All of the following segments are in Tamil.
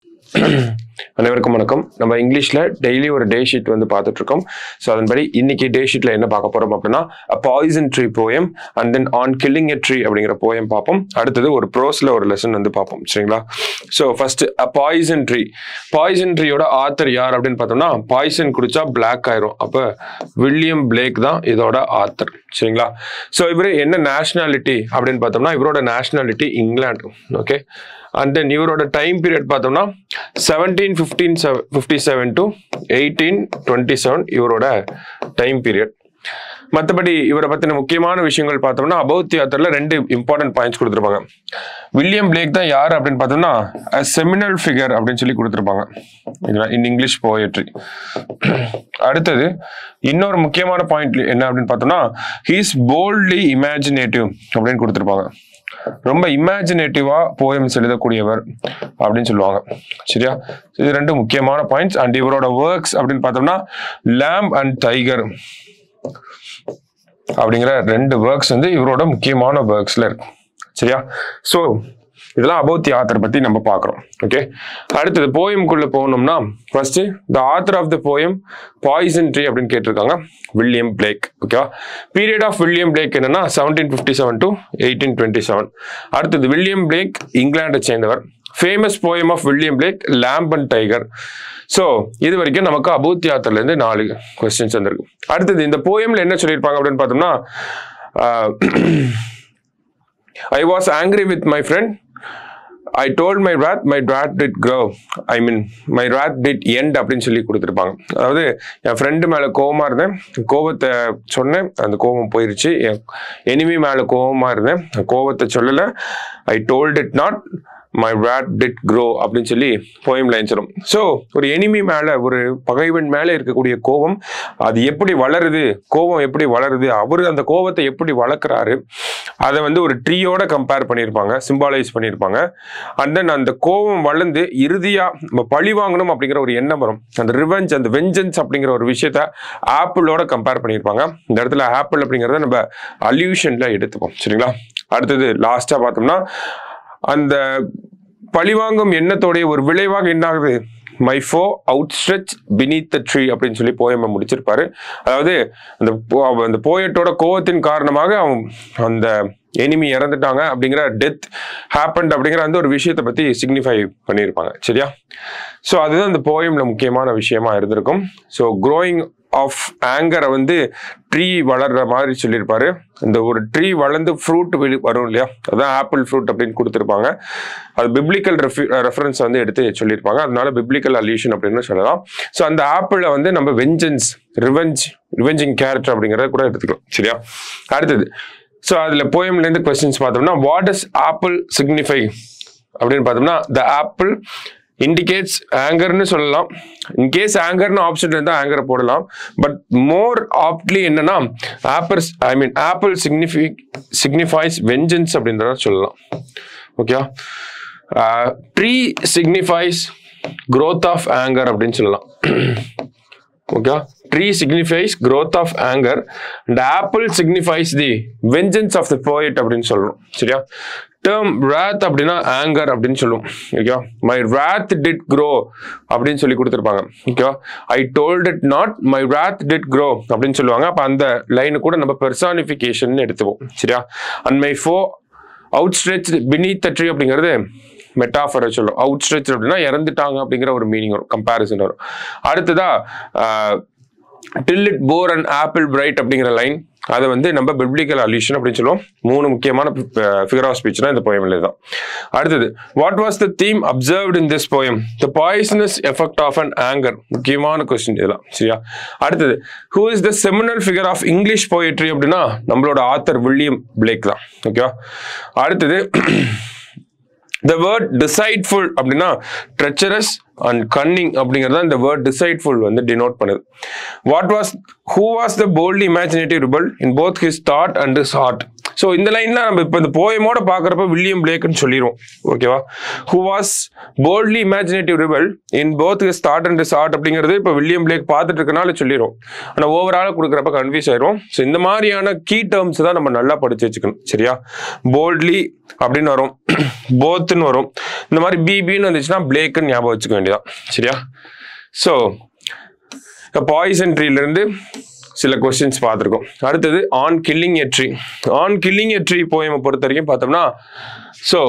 அனைவருக்கும் வணக்கம் நம்ம இங்கிலீஷ்ல டெய்லி ஒரு டே ஷீட் வந்து பார்த்துட்டு இருக்கோம் ஸோ அதன்படி இன்னைக்கு டே ஷீட்ல என்ன பார்க்க போறோம் அப்படின்னா poison tree poem and then on killing a tree அப்படிங்கிற போயம் பார்ப்போம் அடுத்தது ஒரு ப்ரோஸ்ல ஒரு லெசன் வந்து பார்ப்போம் சரிங்களா so first uh poison tree poison ட்ரீயோட ஆத்தர் யார் அப்படின்னு பார்த்தோம்னா பாய்சன் குடிச்சா பிளாக் ஆயிரும் அப்போ வில்லியம் பிளேக் தான் இதோட ஆத்தர் சரிங்களா ஸோ இவர் என்ன நேஷனாலிட்டி அப்படின்னு பார்த்தோம்னா இவரோட nationality England okay and then இவரோட டைம் பீரியட் பார்த்தோம்னா seventeen fifteen fifty seven to eighteen twenty seven இவரோட டைம் பீரியட் மற்றபடி இவரை பற்றின முக்கியமான விஷயங்கள் பார்த்தோம்னா அபௌத் தியாத்தரில் ரெண்டு இம்பார்ட்டன்ட் பாயிண்ட்ஸ் கொடுத்துருப்பாங்க வில்லியம் பிளேக் தான் யார் அப்படின்னு பார்த்தோம்னா அ செமினல் ஃபிகர் அப்படின்னு சொல்லி கொடுத்துருப்பாங்க இன் இங்கிலீஷ் போயட்ரி அடுத்தது இன்னொரு முக்கியமான பாயிண்ட் என்ன அப்படின்னு பார்த்தோம்னா ஹீஸ் போல்ட்லி இமேஜினேட்டிவ் அப்படின்னு கொடுத்துருப்பாங்க ரொம்ப இமேஜினேட்டிவா போயம்ஸ் எழுதக்கூடியவர் அப்படின்னு சொல்லுவாங்க சரியா இது ரெண்டு முக்கியமான பாயிண்ட்ஸ் அண்ட் இவரோட ஒர்க்ஸ் அப்படின்னு பார்த்தோம்னா லேம்ப் அண்ட் டைகர் அப்படிங்கிற ரெண்டு ஒர்க்ஸ் வந்து இவரோட முக்கியமான ஒர்க்ஸ்ல இருக்கு சரியா ஸோ இதெல்லாம் அபௌத் தி ஆத்தர் பத்தி நம்ம பார்க்குறோம் ஓகே அடுத்தது போயம்குள்ள போகணும்னா first the author of the poem poison tree அப்படின்னு கேட்டிருக்காங்க வில்லியம் பிளேக் ஓகேவா பீரியட் ஆஃப் வில்லியம் பிளேக் என்னன்னா seventeen fifty seven to eighteen twenty seven அடுத்தது வில்லியம் பிளேக் இங்கிலாண்டை சேர்ந்தவர் famous poem of William Blake lamb and tiger so இது வரைக்கும் நமக்கு அபூத் தியாத்திரல இருந்து நாலு கொஸ்டின்ஸ் வந்திருக்கு அடுத்தது இந்த போயம்ல என்ன சொல்லியிருப்பாங்க அப்படின்னு பார்த்தோம்னா I was angry with my friend I told my wrath my wrath did grow I mean my wrath did end அப்படின்னு சொல்லி கொடுத்துருப்பாங்க அதாவது என் ஃப்ரெண்டு மேலே கோவமாக இருந்தேன் கோவத்தை சொன்னேன் அந்த கோவம் போயிருச்சு என் எனிமி மேலே கோவமாக இருந்தேன் கோவத்தை சொல்லலை I told it not my wrath did grow அப்படின்னு சொல்லி போயம் லைன்ஸ் வரும் ஸோ ஒரு எனிமி மேலே ஒரு பகைவன் மேலே இருக்கக்கூடிய கோபம் அது எப்படி வளருது கோபம் எப்படி வளருது அவர் அந்த கோபத்தை எப்படி வளர்க்குறாரு அதை வந்து ஒரு ட்ரீயோட கம்பேர் பண்ணியிருப்பாங்க சிம்பாலைஸ் பண்ணியிருப்பாங்க அண்ட் தென் அந்த கோபம் வளர்ந்து இறுதியாக நம்ம பழி வாங்கணும் அப்படிங்கிற ஒரு எண்ணம் வரும் அந்த ரிவெஞ்ச் அந்த வெஞ்சன்ஸ் அப்படிங்கிற ஒரு விஷயத்த ஆப்பிளோட கம்பேர் பண்ணியிருப்பாங்க இந்த இடத்துல ஆப்பிள் அப்படிங்கிறத நம்ம அல்யூஷனில் எடுத்துப்போம் சரிங்களா அடுத்தது லாஸ்ட்டாக பார்த்தோம்னா அந்த பழிவாங்கும் எண்ணத்தோடைய ஒரு விளைவாக என்ன ஆகுது my foe out stretch beneath the tree அப்படின்னு சொல்லி போயமை முடிச்சிருப்பாரு அதாவது அந்த போ- அந்த போயட்டோட கோவத்தின் காரணமாக அவன் அந்த எனிமி இறந்துட்டாங்க அப்படிங்கிற டெத் ஹேப்பன்ட் அப்படிங்கிற அந்த ஒரு விஷயத்தை பத்தி சிக்னிஃபை பண்ணியிருப்பாங்க சரியா ஸோ அதுதான் அந்த போயம்ல முக்கியமான விஷயமா இருந்திருக்கும் ஸோ க்ரோயிங் ஆஃப் ஆங்கரை வந்து ட்ரீ வளர்ற மாதிரி சொல்லியிருப்பாரு இந்த ஒரு ட்ரீ வளர்ந்து ஃப்ரூட் வரும் இல்லையா அதான் ஆப்பிள் ஃப்ரூட் அப்படின்னு கொடுத்துருப்பாங்க அது பிப்ளிக்கல் ரெஃபரன்ஸ் வந்து எடுத்து சொல்லியிருப்பாங்க அதனால பிப்ளிக்கல் அல்யூஷன் அப்படின்னு சொல்லலாம் ஸோ அந்த ஆப்பிளை வந்து நம்ம வெஞ்சன்ஸ் ரிவெஞ்ச் ரிவெஞ்சிங் கேரக்டர் அப்படிங்கிறத கூட எடுத்துக்கலாம் சரியா அடுத்தது ஸோ அதில் போயம்லேருந்து கொஸ்டின்ஸ் பார்த்தோம்னா வாட் இஸ் ஆப்பிள் சிக்னிஃபை அப்படின்னு பார்த்தோம்னா த ஆப்பிள் இண்டிகேட்ஸ் ஆங்கர்னு சொல்லலாம் இன்கேஸ் ஆங்கர்னு ஆப்ஷன் இருந்தால் ஆங்கரை போடலாம் பட் மோர் ஆப்ட்லி என்னன்னா apples I mean apple signify signifies vengeance அப்படின்றத சொல்லலாம் okay tree signifies growth of anger அப்படின்னு சொல்லலாம் okay tree signifies growth of anger and apple signifies the vengeance of the poet அப்படின்னு சொல்றோம் சரியா டேர்ம் wrath அப்படின்னா ஆங்கர் அப்படின்னு சொல்லுவோம் okay my wrath did grow அப்படின்னு சொல்லி கொடுத்துருப்பாங்க okay I told it not my wrath did grow அப்படின்னு சொல்லுவாங்க அப்போ அந்த லைனு கூட நம்ம பெர்சானிஃபிகேஷன் எடுத்துப்போம் சரியா and my foe out stretch beneath the tree அப்படிங்கிறது மெட்டாஃபரை சொல்லும் அவுட் ஸ்ட்ரெச் அப்படின்னா இறந்துட்டாங்க அப்படிங்கிற ஒரு மீனிங் வரும் கம்பேரிசன் வரும் அடுத்ததா till it bore and apple bright அப்படிங்கிற லைன் அதை வந்து நம்ம பிப்ளிக்கல் அல்யூஷன் அப்படின்னு சொல்லுவோம் மூணு முக்கியமான ஃபிகர் ஆஃப் ஸ்பீச்னா இந்த போயம்ல தான் அடுத்தது what was the theme observed in this poem the poisonous effect of an anger முக்கியமான கொஸ்டின் இதெல்லாம் சரியா அடுத்தது who is the seminal figure of English poetry அப்படின்னா நம்மளோட ஆத்தர் வில்லியம் பிளேக் தான் ஓகேவா அடுத்தது த வேர்ட் டிசைட்ஃபுல் அப்படின்னா ட்ரெச்சரஸ் அண்ட் கன்னிங் அப்படிங்கிறது இந்த வேர்ட் டிசைட்ஃபுல் வந்து டினோட் பண்ணுது what was who was the bold imaginative rebel in both his thought and his heart so இந்த லைன்ல நம்ம இப்போ இந்த போயமோட பார்க்குறப்ப வில்லியம் பிளேக்னு சொல்லிடுவோம் ஓகேவா who was boldly imaginative rebel in both his thought and his heart அப்படிங்கிறது இப்போ வில்லியம் பிளேக் பார்த்துட்டு இருக்கனால சொல்லிடும் ஆனால் ஓவராலாக கொடுக்குறப்ப கன்ஃபியூஸ் ஆயிரும் ஸோ இந்த மாதிரியான கீ டேர்ம்ஸ் தான் நம்ம நல்லா படிச்சு வச்சுக்கணும் சரியா போல்ட்லி அப்படின்னு வரும் போத்துன்னு வரும் இந்த மாதிரி பிபின்னு வந்துச்சுன்னா பிளேக்குன்னு ஞாபகம் வச்சுக்க வேண்டியதான் சரியா ஸோ பாய்சன் ட்ரீலேருந்து சில கொஸ்டின்ஸ் பார்த்துருக்கோம் அடுத்தது on killing a tree on killing a tree போயமை பொறுத்த வரைக்கும் பார்த்தோம்னா ஸோ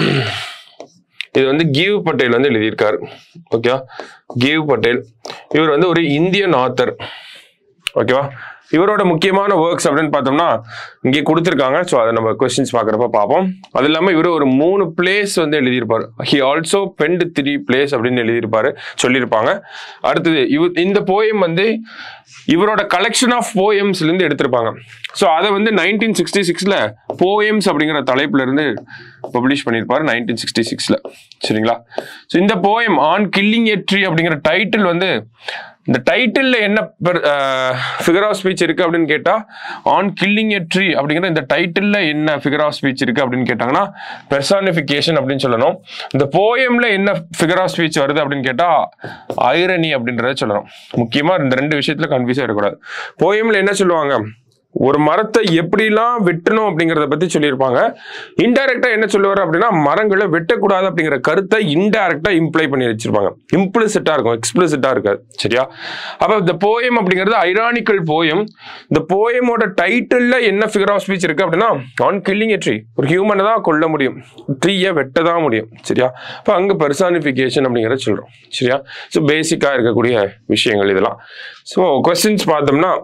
இது வந்து கிவ் பட்டேல் வந்து எழுதியிருக்காரு ஓகேவா கிவ் பட்டேல் இவர் வந்து ஒரு இந்தியன் ஆத்தர் ஓகேவா இவரோட முக்கியமான ஒர்க்ஸ் அப்படின்னு பார்த்தோம்னா இங்கே கொடுத்துருக்காங்க ஸோ அதை நம்ம கொஸ்டின்ஸ் பார்க்குறப்ப பார்ப்போம் அது இல்லாமல் இவர் ஒரு மூணு பிளேஸ் வந்து எழுதியிருப்பார் he also penned three plays அப்படின்னு எழுதியிருப்பாரு சொல்லியிருப்பாங்க அடுத்தது இவ இந்த போயம் வந்து இவரோட கலெக்ஷன் ஆஃப் போயம்ஸ்லேருந்து எடுத்திருப்பாங்க ஸோ அதை வந்து நைன்டீன் சிக்ஸ்டி சிக்ஸில் போயம்ஸ் அப்படிங்கிற தலைப்புல இருந்து பப்ளிஷ் பண்ணியிருப்பாரு நைன்டீன் சிக்ஸ்டி சிக்ஸில் சரிங்களா ஸோ இந்த poem on killing a tree அப்படிங்கிற டைட்டில் வந்து இந்த டைட்டில்ல என்ன ஃபிகர் ஆஃப் ஸ்பீச் இருக்கு அப்படின்னு கேட்டா ஆன் கில்லிங் எ ட்ரீ அப்படிங்கிற இந்த டைட்டில்ல என்ன ஃபிகர் ஆஃப் ஸ்பீச் இருக்கு அப்படின்னு கேட்டாங்கன்னா பெர்சானிஃபிகேஷன் அப்படின்னு சொல்லணும் இந்த போயம்ல என்ன ஃபிகர் ஆஃப் ஸ்பீச் வருது அப்படின்னு கேட்டா ஐரணி அப்படின்றத சொல்லணும் முக்கியமா இந்த ரெண்டு விஷயத்துல கன்ஃபியூஸா இருக்கக்கூடாது போயம்ல என்ன சொல்லுவாங்க ஒரு மரத்தை எப்படிலாம் வெட்டணும் அப்படிங்கிறத பத்தி சொல்லியிருப்பாங்க இன்டைரக்டா என்ன சொல்லுவார் அப்படின்னா மரங்களை வெட்டக்கூடாது அப்படிங்கிற கருத்தை இன்டைரக்டா இம்ப்ளை பண்ணி வச்சிருப்பாங்க இம்ப்ளிசிட்டா இருக்கும் எக்ஸ்பிளிசிட்டா இருக்காது சரியா அப்ப இந்த போயம் அப்படிங்கிறது ஐரானிக்கல் போயம் இந்த போயமோட டைட்டில்ல என்ன ஃபிகர் ஆஃப் ஸ்பீச் இருக்கு அப்படின்னா ஆன் கில்லிங் எ ட்ரீ ஒரு ஹியூமனை தான் கொல்ல முடியும் ட்ரீயை வெட்ட தான் முடியும் சரியா அப்ப அங்க பெர்சானிஃபிகேஷன் அப்படிங்கிறத சொல்றோம் சரியா ஸோ பேசிக்கா இருக்கக்கூடிய விஷயங்கள் இதெல்லாம் ஸோ கொஸ்டின்ஸ் பார்த்தோம்னா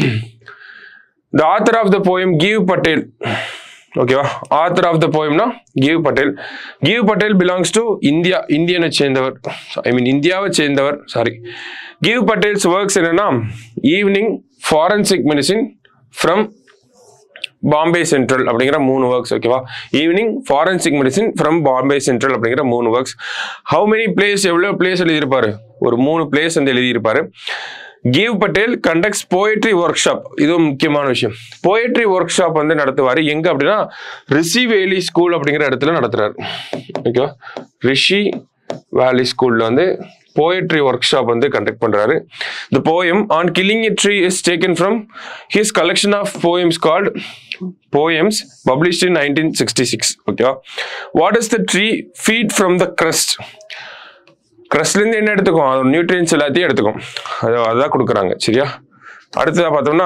the author of the poem give patel ஓகேவா ஆத்தர் ஆஃப் த போயம்னா Gieve Patel Gieve Patel belongs to India இந்தியனை சேர்ந்தவர் ஐ மீன் இந்தியாவை சேர்ந்தவர் சாரி கிவ் பட்டேல்ஸ் ஒர்க்ஸ் என்னன்னா evening forensic medicine from Bombay Central அப்படிங்கிற மூணு ஒர்க்ஸ் ஓகேவா evening forensic medicine from Bombay Central அப்படிங்கிற மூணு ஒர்க்ஸ் ஹவு மெனி பிளேஸ் எவ்வளோ பிளேஸ் எழுதியிருப்பாரு ஒரு மூணு பிளேஸ் வந்து எழுதியிருப்பாரு Gieve Patel conducts poetry workshop இதுவும் முக்கியமான விஷயம் போயட்ரி ஒர்க் ஷாப் வந்து நடத்துவார் எங்க அப்படின்னா ரிஷி வேலி ஸ்கூல் அப்படிங்கிற இடத்துல நடத்துறாரு ஓகேவா ரிஷி வேலி ஸ்கூல்ல வந்து போயட்ரி ஒர்க் ஷாப் வந்து கண்டக்ட் பண்றாரு the poem on killing a tree is taken from his collection of poems called poems published in nineteen sixty six ஓகேவா what is the tree feed from the crust க்ரஸ்ட்லேருந்து என்ன எடுத்துக்கும் அதோட நியூட்ரியன்ஸ் எல்லாத்தையும் எடுத்துக்கும் அது அதான் கொடுக்குறாங்க சரியா அடுத்ததா பார்த்தோம்னா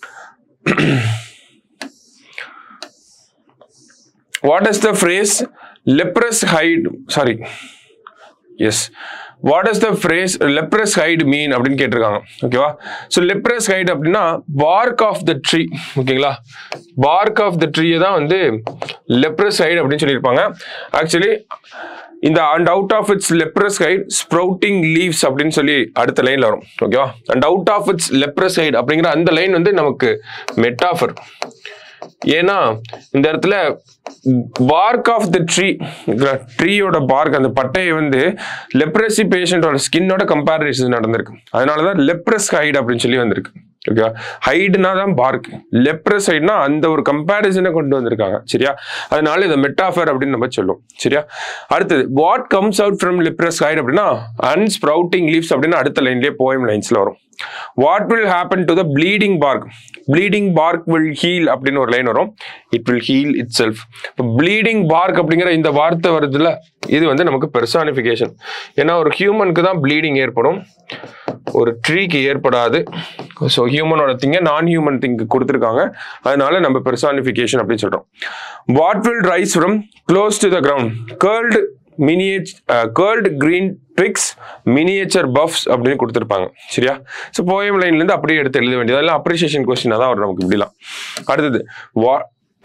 what is the phrase leprous hide sorry yes what is the phrase leprous hide mean அப்படின்னு கேட்டிருக்காங்க ஓகேவா ஸோ லெப்ரஸ் ஹைட் அப்படின்னா பார்க் ஆஃப் த ட்ரீ ஓகேங்களா பார்க் ஆஃப் த ட்ரீயை தான் வந்து லெப்ரஸ் ஹைட் அப்படின்னு சொல்லியிருப்பாங்க ஆக்சுவலி இந்த and out of its leprous hide sprouting leaves அப்படின்னு சொல்லி அடுத்த லைன்ல வரும் ஓகேவா and out of its leprous hide அப்படிங்கிற அந்த லைன் வந்து நமக்கு மெட்டாஃபர் ஏன்னா இந்த இடத்துல பார்க் ஆஃப் த ட்ரீ ட்ரீயோட பார்க் அந்த பட்டையை வந்து லெப்ரஸி பேஷண்டோட ஸ்கின்னோட கம்பேரிசன் நடந்திருக்கு அதனாலதான் லெப்ரஸ் ஹைட் அப்படின்னு சொல்லி வந்திருக்கு ஓகேவா ஹைடுனா தான் பார்க் லெப்ரஸ் ஹைட்னா அந்த ஒரு கம்பேரிசனை கொண்டு வந்திருக்காங்க சரியா அதனால இதை மெட்டாஃபர் அப்படின்னு நம்ம சொல்லுவோம் சரியா அடுத்தது what comes out from leprous hide அப்படின்னா அன்ஸ்ப்ரவுட்டிங் லீவ்ஸ் அப்படின்னு அடுத்த லைன்லேயே போயம் லைன்ஸ்ல வரும் what will happen to the bleeding bark bleeding bark will heal அப்படின்னு ஒரு லைன் வரும் it will heal itself இப்போ ப்ளீடிங் பார்க் அப்படிங்கிற இந்த வார்த்தை வருதுல்ல இது வந்து நமக்கு பெர்சானிஃபிகேஷன் ஏன்னா ஒரு ஹியூமனுக்கு தான் ப்ளீடிங் ஏற்படும் ஒரு ட்ரீக்கு ஏற்படாது ஸோ ஹியூமனோட திங்க நான் ஹியூமன் திங்க் கொடுத்துருக்காங்க அதனால நம்ம பெர்சானிஃபிகேஷன் அப்படின்னு சொல்றோம் what will rise from close to the ground curled miniature curled green twigs miniature boughs அப்படின்னு கொடுத்துருப்பாங்க சரியா ஸோ போயம் லைன்லேருந்து அப்படியே எடுத்து எழுத வேண்டியது அதெல்லாம் அப்ரிசியேஷன் கொஸ்டினாக தான் வரும் நமக்கு இப்படிலாம் அடுத்தது வா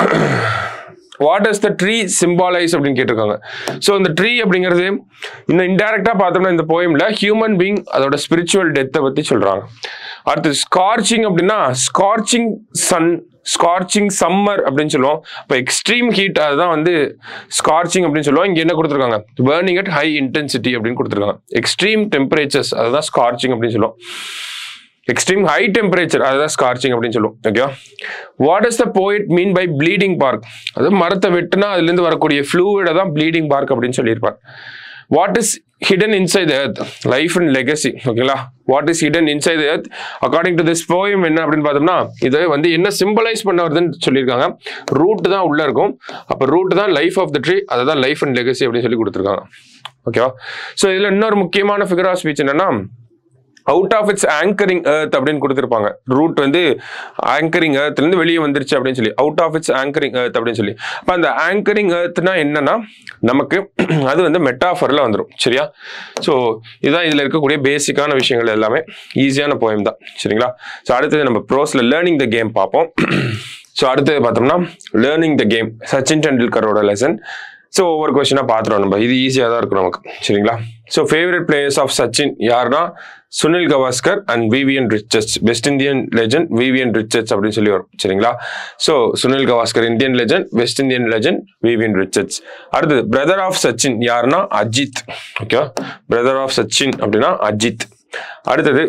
what is the tree symbolise அப்படின்னு கேட்டிருக்காங்க ஸோ இந்த ட்ரீ அப்படிங்கிறது இன்னும் இன்டெரக்டா பார்த்தோம்னா இந்த போயம்ல ஹியூமன் பீங் அதோட ஸ்பிரிச்சுவல் டெத்தை பத்தி சொல்றாங்க அடுத்து ஸ்கார்ச்சிங் அப்படின்னா ஸ்கார்ச்சிங் சன் ஸ்கார்ச்சிங் சம்மர் அப்படின்னு சொல்லுவோம் இப்போ எக்ஸ்ட்ரீம் ஹீட் அதுதான் வந்து ஸ்கார்ச்சிங் அப்படின்னு சொல்லுவோம் இங்க என்ன கொடுத்துருக்காங்க பேர்னிங் அட் ஹை இன்டென்சிட்டி அப்படின்னு கொடுத்துருக்காங்க எக்ஸ்ட்ரீம் டெம்பரேச்சர்ஸ் அதுதான் ஸ்கார்ச்சிங் அப்படின்னு சொல்லுவோம் எக்ஸ்ட்ரீம் ஹை டெம்பரேச்சர் அதுதான் ஸ்கார்ச்சிங் அப்படின்னு சொல்லுவோம் ஓகேவா வாட் இஸ் த போயிட் மீன் பை ப்ளீடிங் பார்க் அது மரத்தை வெட்டுனா அதுலேருந்து வரக்கூடிய ஃப்ளூவிட தான் ப்ளீடிங் பார்க் அப்படின்னு சொல்லியிருப்பார் what is hidden inside the earth life and legacy ஓகேங்களா what is hidden inside the earth according to this poem என்ன அப்படின்னு பார்த்தோம்னா இது வந்து என்ன சிம்பலைஸ் பண்ண வருதுன்னு சொல்லியிருக்காங்க ரூட் தான் உள்ள இருக்கும் அப்போ ரூட் தான் லைஃப் ஆஃப் த ட்ரீ அதை தான் லைஃப் அண்ட் லெகசி அப்படின்னு சொல்லி கொடுத்துருக்காங்க ஓகேவா ஸோ இதில் இன்னொரு முக்கியமான ஃபிகர் ஆஃப் ஸ்பீச் என்னன்னா out of its anchoring earth அப்படின்னு கொடுத்துருப்பாங்க ரூட் வந்து ஆங்கரிங் இருந்து வெளியே வந்துருச்சு அப்படின்னு சொல்லி out of its anchoring earth அப்படின்னு சொல்லி அப்போ அந்த ஆங்கரிங் எர்த்னா என்னன்னா நமக்கு அது வந்து மெட்டாஃபரில் வந்துடும் சரியா ஸோ இதுதான் இதில் இருக்கக்கூடிய பேசிக்கான விஷயங்கள் எல்லாமே ஈஸியான போயம் தான் சரிங்களா ஸோ அடுத்தது நம்ம ப்ரோஸில் லேர்னிங் த கேம் பார்ப்போம் ஸோ அடுத்தது பார்த்தோம்னா லேர்னிங் த கேம் சச்சின் டெண்டுல்கரோட லெசன் ஸோ ஒவ்வொரு கொஸ்டினாக பார்த்துருவோம் நம்ம இது ஈஸியாக தான் இருக்கும் நமக்கு சரிங்களா so favourite players of Sachin யாருன்னா Sunil Gavaskar and Vivian Richards best Indian legend Vivian Richards அப்படின்னு சொல்லி வரும் சரிங்களா so Sunil Gavaskar Indian legend West Indian legend Vivian Richards அடுத்தது பிரதர் ஆஃப் சச்சின் யாருன்னா Ajit okay brother of Sachin அப்படின்னா அஜித் அடுத்தது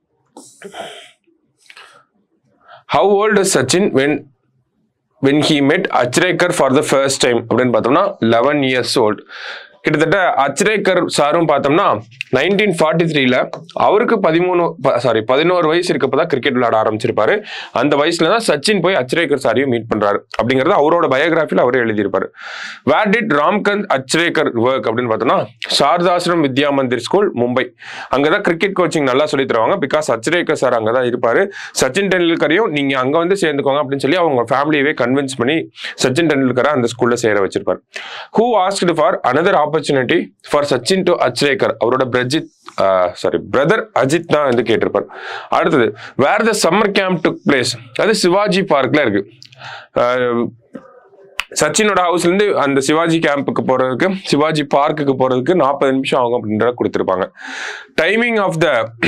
how old Sachin when when he met Achrekar for the first time அப்படின்னு பார்த்தோம்னா லெவன் இயர்ஸ் ஓல்டு கிட்டத்தட்ட அச்ரேக்கர் சாரும் பார்த்தோம்னா நைன்டீன் ஃபார்ட்டி த்ரீல அவருக்கு பதிமூணு சாரி பதினோரு வயசு இருக்கப்போ தான் கிரிக்கெட் விளையாட ஆரம்பிச்சிருப்பாரு அந்த வயசுல தான் சச்சின் போய் அச்ரேக்கர் சாரையும் மீட் பண்றாரு அப்படிங்கறது அவரோட பயோகிராஃபியில் அவரே எழுதியிருப்பாரு வேர் டிட் ராம்கந்த் அச்ரேக்கர் ஒர்க் அப்படின்னு பார்த்தோம்னா சாரதாசிரம் வித்யா மந்திர் ஸ்கூல் மும்பை அங்கதான் கிரிக்கெட் கோச்சிங் நல்லா சொல்லி தருவாங்க பிகாஸ் அச்ரேக்கர் சார் அங்கதான் இருப்பாரு சச்சின் டெண்டுல்கரையும் நீங்க அங்க வந்து சேர்ந்துக்கோங்க அப்படின்னு சொல்லி அவங்க ஃபேமிலியவே கன்வின்ஸ் பண்ணி சச்சின் டெண்டுல்கரை அந்த ஸ்கூல்ல சேர வச்சிருப்பாரு who asked for another opportunity for Sachin to Achrekar அவரோட பிரஜித் சாரி பிரதர் அஜித் தான் வந்து கேட்டிருப்பார் அடுத்தது where the summer camp took place அது சிவாஜி பார்க்ல இருக்கு அஹ், சச்சினோட ஹவுஸ்ல இருந்து அந்த சிவாஜி கேம்புக்கு போறதுக்கு சிவாஜி பார்க்குக்கு போறதுக்கு நாற்பது நிமிஷம் ஆகும் அப்படின்றத கொடுத்துருப்பாங்க டைமிங் ஆஃப் த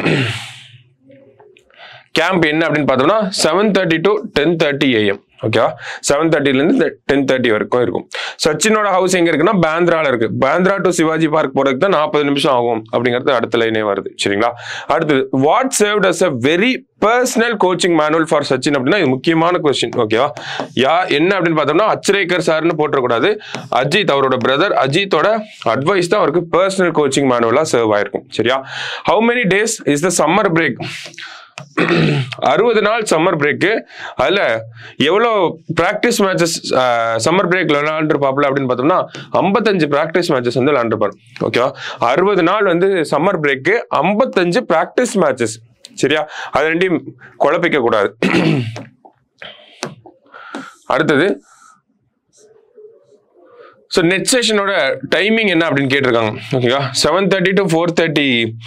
கேம்ப் என்ன அப்படின்னு பார்த்தோம்னா seven thirty to ten thirty AM ஓகேவா செவன் தேர்ட்டிலேருந்து டென் தேர்ட்டி வரைக்கும் இருக்கும் சச்சினோட ஹவுஸ் எங்க இருக்குன்னா பேந்திரால இருக்கு பேந்திரா டு சிவாஜி பார்க் போறதுக்கு தான் நாற்பது நிமிஷம் ஆகும் அப்படிங்கிறது அடுத்த லைனே வருது சரிங்களா அடுத்தது what served as a very personal coaching manual for Sachin அப்படின்னா இது முக்கியமான கொஸ்டின் ஓகேவா யா என்ன அப்படின்னு பார்த்தோம்னா அச்ரேக்கர் சார்னு போட்டுறக்கூடாது அஜித் அவரோட பிரதர் அஜித்தோட அட்வைஸ் தான் அவருக்கு பர்சனல் கோச்சிங் மேனுவலா சர்வ் ஆயிருக்கும் சரியா how many days is the summer break அறுபது நாள் சம்மர் பிரேக்கு அதுல எவ்வளோ ப்ராக்டிஸ் மேட்சஸ் சம்மர் பிரேக்ல விளையாண்டுருப்பாப்ல அப்படின்னு பார்த்தோம்னா ஐம்பத்தஞ்சு ப்ராக்டிஸ் மேட்சஸ் வந்து விளையாண்டுருப்பார் ஓகேவா அறுபது நாள் வந்து சம்மர் பிரேக்கு ஐம்பத்தஞ்சு ப்ராக்டிஸ் மேட்சஸ் சரியா அது ரெண்டையும் குழப்பிக்க கூடாது அடுத்தது ஸோ நெட் செஷனோட டைமிங் என்ன அப்படின்னு கேட்டிருக்காங்க ஓகேவா seven thirty to four thirty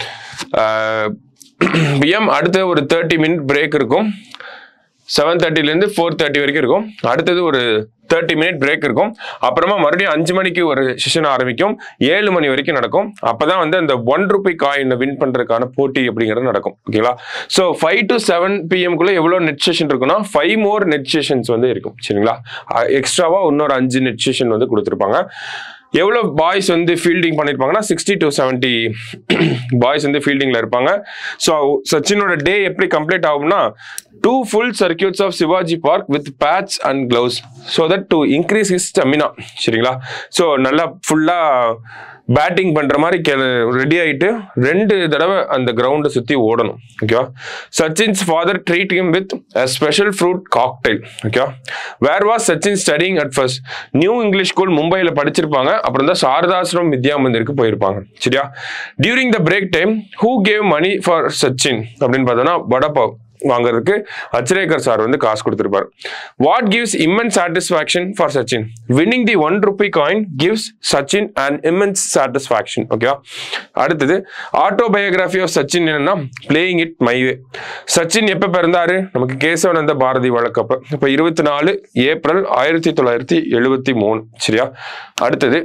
PM அடுத்து ஒரு தேர்ட்டி மினிட் பிரேக் இருக்கும் செவன் தேர்ட்டிலேருந்து ஃபோர் தேர்ட்டி வரைக்கும் இருக்கும் அடுத்தது ஒரு தேர்ட்டி மினிட் பிரேக் இருக்கும் அப்புறமா மறுபடியும் அஞ்சு மணிக்கு ஒரு செஷன் ஆரம்பிக்கும் ஏழு மணி வரைக்கும் நடக்கும் அப்பதான் வந்து அந்த ஒன் ருபி காயினை வின் பண்றதுக்கான போட்டி அப்படிங்கிறது நடக்கும் ஓகேங்களா ஸோ ஃபைவ் டு செவன் பிஎம்குள்ள எவ்வளோ நெட் செஷன் இருக்குன்னா ஃபைவ் மோர் நெட் செஷன்ஸ் வந்து இருக்கும் சரிங்களா எக்ஸ்ட்ராவா இன்னொரு அஞ்சு நெட் செஷன் வந்து கொடுத்துருப்பாங்க எவ்வளோ பாய்ஸ் வந்து ஃபீல்டிங் பண்ணியிருப்பாங்கன்னா சிக்ஸ்டி டு செவன்ட்டி பாய்ஸ் வந்து ஃபீல்டிங்கில் இருப்பாங்க ஸோ சச்சினோட டே எப்படி கம்ப்ளீட் ஆகும்னா two full circuits of Shivaji park with pads and gloves so that to increase his stamina சரிங்களா ஸோ நல்லா ஃபுல்லாக பேட்டிங் பண்ற மாதிரி ரெடி ஆயிட்டு ரெண்டு தடவை அந்த கிரவுண்டை சுத்தி ஓடணும் ஓகேவா Sachin's father treat him with special fruit cocktail ஓகேவா where was Sachin studying at first new English school மும்பையில் படிச்சிருப்பாங்க அப்புறம் தான் சாரதாசிரம் வித்யா மந்திருக்கு போயிருப்பாங்க சரியா during the break time who gave money for Sachin அப்படின்னு பார்த்தோன்னா வடப்பாவ் வாங்குறதுக்கு அச்ரேகர் சார் வந்து காசு கொடுத்திருப்பாரு what gives immense satisfaction for Sachin winning the one rupee coin gives Sachin and immense satisfaction ஓகேவா அடுத்தது ஆட்டோபயோகிராஃபி ஆஃப் சச்சின் என்னன்னா playing it my way Sachin எப்ப பிறந்தாரு நமக்கு கேசவனந்த பாரதி வழக்கப்ப இப்ப இருபத்தி நாலு ஏப்ரல் ஆயிரத்தி தொள்ளாயிரத்தி எழுபத்தி மூணு சரியா அடுத்தது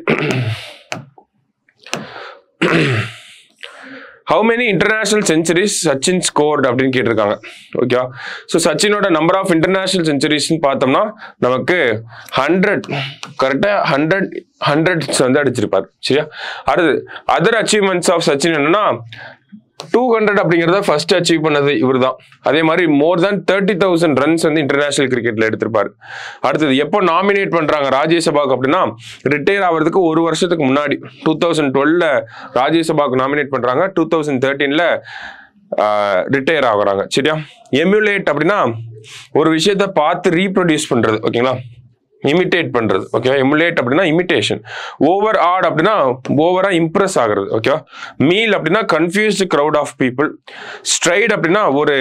how many international centuries Sachin scored அப்படின்னு கேட்டிருக்காங்க ஓகேவா ஸோ சச்சினோட நம்பர் ஆஃப் இன்டர்நேஷனல் செஞ்சுரிஸ்னு பார்த்தோம்னா நமக்கு ஹண்ட்ரட் கரெக்டாக ஹண்ட்ரட் ஹண்ட்ரட்ஸ் வந்து அடிச்சிருப்பார் சரியா அடுத்து அதர் அச்சீவ்மெண்ட்ஸ் ஆஃப் சச்சின் என்னன்னா டூ ஹண்ட்ரட் அப்படிங்கிறத ஃபர்ஸ்ட் அச்சீவ் பண்ணது இவர் தான் அதே மாதிரி more than thirty thousand runs வந்து இன்டர்நேஷனல் கிரிக்கெட்ல எடுத்திருப்பாரு அடுத்தது எப்போ நாமினேட் பண்றாங்க ராஜ்யசபாக்கு அப்படின்னா ரிட்டையர் ஆகிறதுக்கு ஒரு வருஷத்துக்கு முன்னாடி டூ தௌசண்ட் டுவெல்ல ராஜ்யசபாக்கு நாமினேட் பண்றாங்க டூ தௌசண்ட் தேர்ட்டீன்ல ரிட்டையர் ஆகுறாங்க சரியா எமுலேட் அப்படின்னா ஒரு விஷயத்த பார்த்து ரீப்ரொடியூஸ் பண்றது ஓகேங்களா இமிட்டேட் பண்றது ஓகேவா எமுலேட் அப்படின்னா இமிட்டேஷன் ஓவர் ஆட் அப்படின்னா ஓவரா இம்ப்ரெஸ் ஆகுறது ஓகேவா மீல் அப்படின்னா confused crowd of people stride அப்படின்னா ஒரு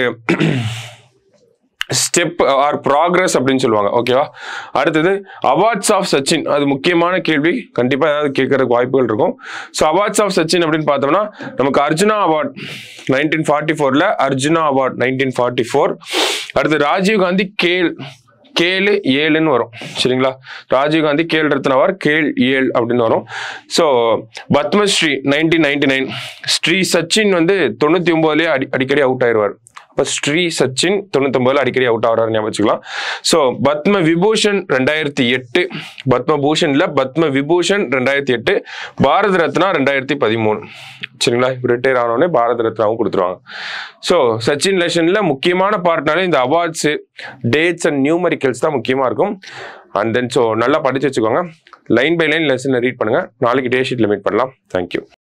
ஸ்டெப் ஆர் ப்ராக்ரஸ் அப்படின்னு சொல்லுவாங்க ஓகேவா அடுத்தது அவார்ட்ஸ் ஆஃப் சச்சின் அது முக்கியமான கேள்வி கண்டிப்பாக ஏதாவது கேட்கறதுக்கு வாய்ப்புகள் இருக்கும் ஸோ அவார்ட்ஸ் ஆஃப் சச்சின் அப்படின்னு பார்த்தோம்னா நமக்கு அர்ஜுனா அவார்ட் நைன்டீன் ஃபார்ட்டி ஃபோரில் Arjuna award nineteen forty four அடுத்து ராஜீவ் காந்தி கேல் கேளு ஏழுன்னு வரும் சரிங்களா ராஜீவ் காந்தி கேல் ரத்ன அவார்ட் கேள் ஏழு அப்படின்னு வரும் so Padmashri nineteen ninety nine Shri Sachin வந்து தொண்ணூற்றி ஒம்போதுலேயே அடி அடிக்கடி அவுட் ஆயிடுவார் இப்போ ஸ்ரீ சச்சின் தொண்ணூத்தொம்பதுல அடிக்கடி அவுட் ஆகிறாரு ஞாபகம் வச்சுக்கலாம் ஸோ பத்ம விபூஷன் ரெண்டாயிரத்தி எட்டு பத்ம பூஷன்ல பத்ம விபூஷன் ரெண்டாயிரத்தி எட்டு பாரத ரத்னா ரெண்டாயிரத்தி பதிமூணு சரிங்களா இப்போ ரிட்டையர் ஆனோடனே பாரத ரத்னாவும் கொடுத்துருவாங்க ஸோ சச்சின் லெஷன்ல முக்கியமான பார்ட்னாலே இந்த அவார்ட்ஸு டேட்ஸ் அண்ட் நியூமரிக்கல்ஸ் தான் முக்கியமாக இருக்கும் அண்ட் தென் ஸோ நல்லா படிச்சு வச்சுக்கோங்க லைன் பை லைன் லெசனை ரீட் பண்ணுங்க நாளைக்கு டே ஷீட்டில் மீட் பண்ணலாம் தேங்க்யூ